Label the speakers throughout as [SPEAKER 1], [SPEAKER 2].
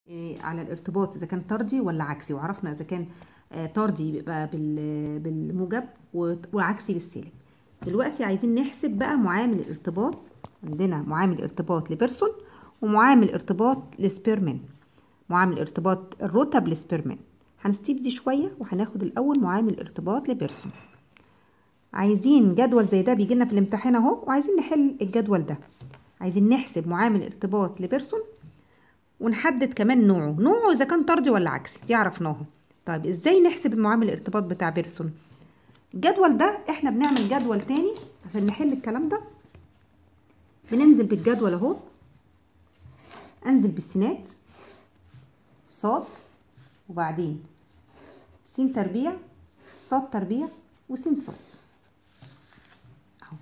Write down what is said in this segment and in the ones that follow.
[SPEAKER 1] إيه، على الارتباط اذا كان طردي ولا عكسي وعرفنا اذا كان آه، طردي بيبقى بال- بالموجب و- وعكسي بالسالب دلوقتي عايزين نحسب بقى معامل الارتباط عندنا معامل ارتباط لبيرسون ومعامل ارتباط لسبيرمان معامل ارتباط الرتب لسبيرمان هنستيب دي شويه وهناخد الاول معامل ارتباط لبيرسون عايزين جدول زي ده بيجي لنا في الامتحان اهو وعايزين نحل الجدول ده عايزين نحسب معامل ارتباط لبيرسون ونحدد كمان نوعه نوعه اذا كان طردي ولا عكسي دي عرفناها طيب ازاي نحسب المعامل الارتباط بتاع بيرسون الجدول ده احنا بنعمل جدول تاني عشان نحل الكلام ده بننزل بالجدول اهو انزل بالسينات صاد وبعدين س تربيع صاد تربيع وس صاد اهو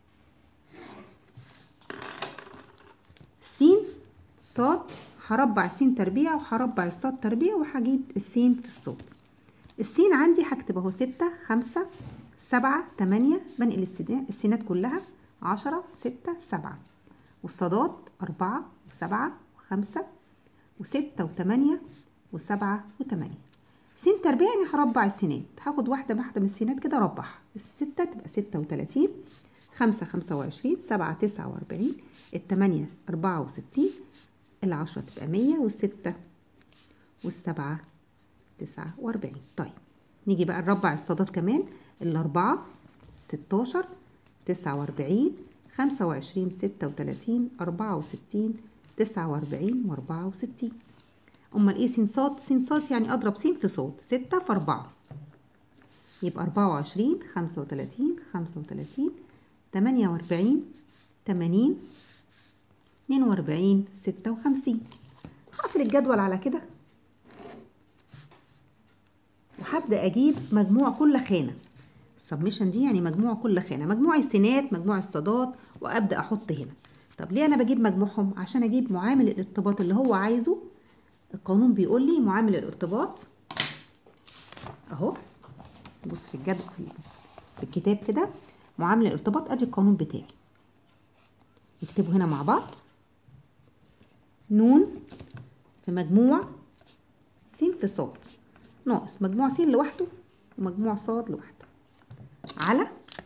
[SPEAKER 1] س صاد هربع س تربيع وهربع الصاد تربيع وهجيب السين في الصاد السين عندي هكتب اهو ستة خمسة سبعة تمانية بنقل السنا- السينات كلها عشرة ستة سبعة والصادات أربعة وسبعة وخمسة وستة وتمانية وسبعة وتمانية سين تربيع يعني هربع السينات هاخد واحدة واحدة من السينات كده اربعها الستة تبقى ستة وتلاتين خمسة خمسة وعشرين سبعة تسعة وأربعين التمانية أربعة وستين العشرة تبقى مية والستة والسبعة تسعة وأربعين طيب نيجي بقى نربع الصادات كمان الأربعة ستاشر تسعة وأربعين خمسة وعشرين ستة وتلاتين أربعة وستين تسعة وأربعين وأربعة وستين أمال إيه سين صاد سين صاد يعني أضرب سين في صاد ستة في أربعة يبقى أربعة وعشرين خمسة وتلاتين خمسة وتلاتين تمانية وأربعين تمانين اتنين وأربعين ستة وخمسين هقفل الجدول على كده وهبدأ أجيب مجموع كل خانة السبمشن دي يعني مجموع كل خانة مجموع السينات مجموع الصادات وأبدأ أحط هنا طب ليه أنا بجيب مجموعهم عشان أجيب معامل الارتباط اللي هو عايزه القانون بيقول لي معامل الارتباط أهو بص في الجدول في في الكتاب كده معامل الارتباط أدي القانون بتاعي نكتبه هنا مع بعض نون في مجموع س في صاد ناقص مجموع س لوحده ومجموع صاد لوحده على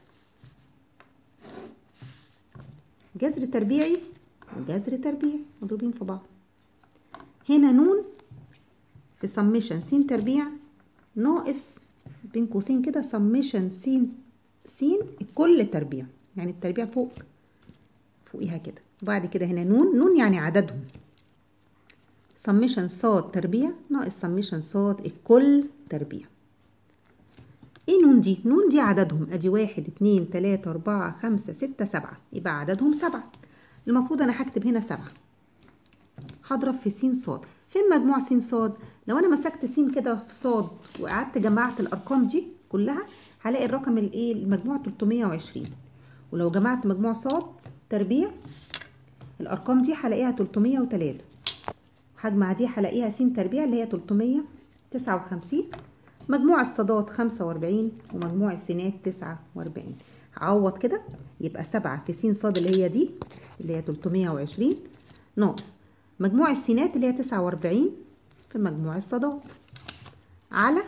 [SPEAKER 1] جذر تربيعي وجذر تربيعي مضروبين في بعض هنا نون في سميشن س تربيع ناقص بين قوسين كده سميشن س س الكل تربيع يعني التربيع فوق فوقيها كده وبعد كده هنا نون نون يعني عددهم سميشن صاد تربيع ناقص سميشن صاد الكل تربيع ايه نون دي نون دي عددهم ادي واحد اتنين تلاتة اربعة خمسة ستة سبعة يبقى عددهم سبعة المفروض انا هكتب هنا سبعة هضرب في س صاد فين مجموع س صاد لو انا مسكت س كده في صاد وقعدت جمعت الارقام دي كلها هلاقي الرقم الايه المجموع 320 ولو جمعت مجموع صاد تربيع الارقام دي هلاقيها 303 هجمع دي هلاقيها س تربيع اللي هي 359 مجموع الصادات 45 ومجموع السينات 49 هعوض كده يبقى 7 في س صاد اللي هي دي اللي هي 320 ناقص مجموع السينات اللي هي 49 في مجموع الصادات على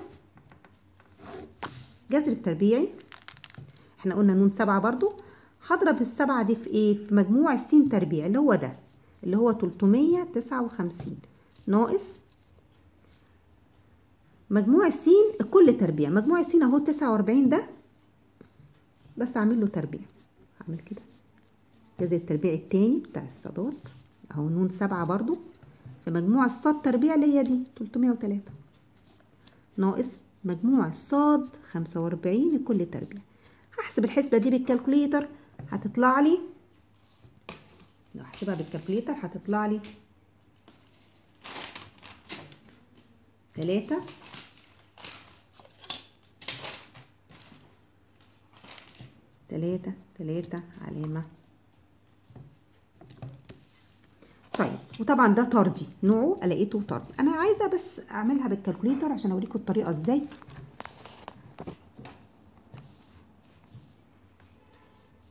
[SPEAKER 1] جذر التربيعي احنا قلنا نون سبعة برضو هضرب السبعة دي في ايه في مجموع السين تربيع اللي هو ده اللي هو 359 ناقص مجموع السين الكل تربيع مجموع السين اهو 49 ده بس اعمل له تربيع اعمل كده جذر التربيع التاني بتاع الصادات اهو نون سبعة برضو في مجموع الصاد تربيع اللي هي دي 303 ناقص مجموع الصاد 45 الكل تربيع هحسب الحسبة دي بالكالكوليتر هتطلع لي لو هحسبها بالكالكوليتر هتطلع لي تلاتة تلاتة تلاتة علامة طيب وطبعا ده طردي نوعه لقيته طردي انا عايزه بس اعملها بالكالكوليتر عشان اوريكم الطريقه ازاي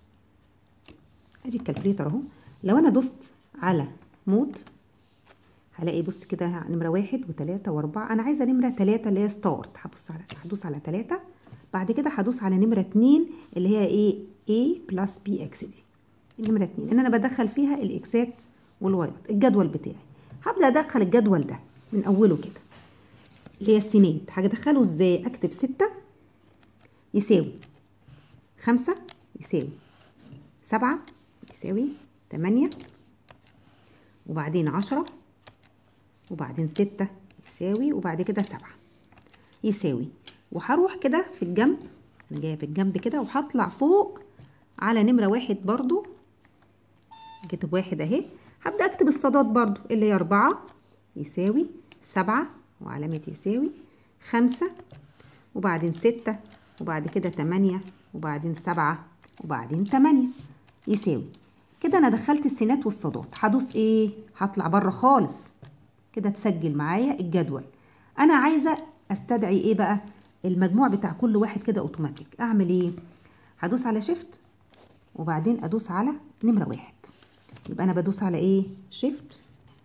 [SPEAKER 1] ادي الكالكوليتر اهو لو انا دوست على مود هلاقي بص كده نمرة واحد وتلاتة واربعة انا عايزة نمرة تلاتة اللي هي ستارت هبص على هدوس على تلاتة بعد كده هدوس على نمرة اتنين اللي هي ايه A بلس بي اكس دي النمرة اتنين ان انا بدخل فيها الاكسات والوايات الجدول بتاعي هبدأ ادخل الجدول ده من اوله كده اللي هي السينات هدخله ازاي اكتب ستة يساوي خمسة يساوي سبعة يساوي تمانية وبعدين عشرة وبعدين ستة يساوي وبعد كده سبعة يساوي وهروح كده في الجنب انا جايه في الجنب كده وهطلع فوق على نمرة واحد برضو كاتب واحد اهي هبدأ اكتب الصادات برضو اللي هي اربعة يساوي سبعة وعلامة يساوي خمسة وبعدين ستة وبعد كده تمانية وبعدين سبعة وبعدين تمانية يساوي كده انا دخلت السينات والصادات هدوس ايه هطلع بره خالص كده تسجل معايا الجدول انا عايزه استدعي ايه بقى المجموع بتاع كل واحد كده اوتوماتيك اعمل ايه هدوس على شيفت وبعدين ادوس على نمره واحد يبقى انا بدوس على ايه شيفت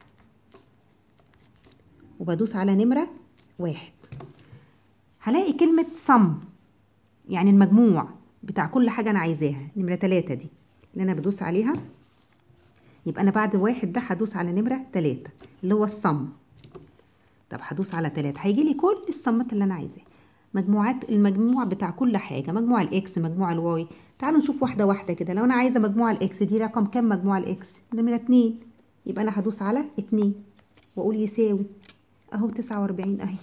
[SPEAKER 1] وبدوس على نمره واحد هلاقي كلمه صم يعني المجموع بتاع كل حاجه انا عايزاها نمره تلاتة دي اللي انا بدوس عليها يبقى انا بعد واحد ده هدوس على نمره تلاتة اللي هو الصم طب هدوس على تلاتة هيجي لي كل الصمات اللي انا عايزاها مجموعات المجموع بتاع كل حاجه مجموع الاكس مجموع الواي تعالوا نشوف واحده واحده كده لو انا عايزه مجموع الاكس دي رقم كام مجموع الاكس نمره اتنين يبقى انا هدوس على اتنين واقول يساوي اهو تسعة واربعين اهي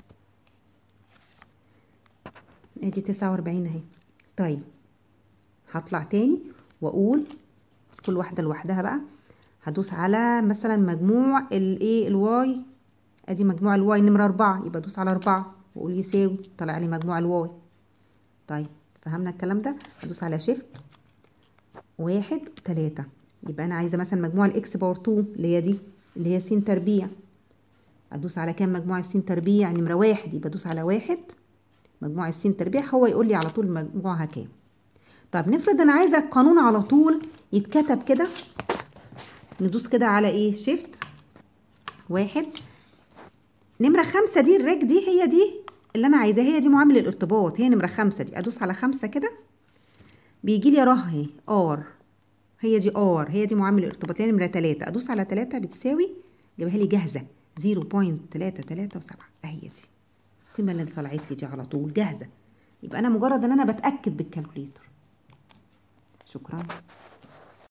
[SPEAKER 1] ادي تسعة واربعين اهي طيب هطلع تاني واقول كل واحده لوحدها بقى هدوس على مثلا مجموع الايه الواي ادي مجموع الواي نمره اربعة يبقى ادوس على اربعة واقول يساوي طلع لي مجموع الواي طيب فهمنا الكلام ده هدوس على شيفت واحد تلاتة يبقى انا عايزه مثلا مجموع الاكس باور 2 اللي هي دي اللي هي س تربيع ادوس على كام مجموع الس تربيع نمره واحد يبقى ادوس على واحد مجموع الس تربيع هو يقول لي على طول مجموعها كام طب نفرض انا عايزه القانون على طول يتكتب كده ندوس كده على ايه شيفت واحد نمرة خمسة دي الريك دي هي دي اللي انا عايزاها هي دي معامل الارتباط هي نمرة خمسة دي ادوس على خمسة كده بيجي لي رهي ار هي دي ار هي دي معامل الارتباط هي نمرة تلاتة ادوس على تلاتة بتساوي جايبها لي جاهزة زيرو بوينت تلاتة تلاتة وسبعة اهي دي القيمة اللي طلعت لي دي على طول جاهزة يبقى انا مجرد ان انا بتأكد بالكالكوليتر شكرا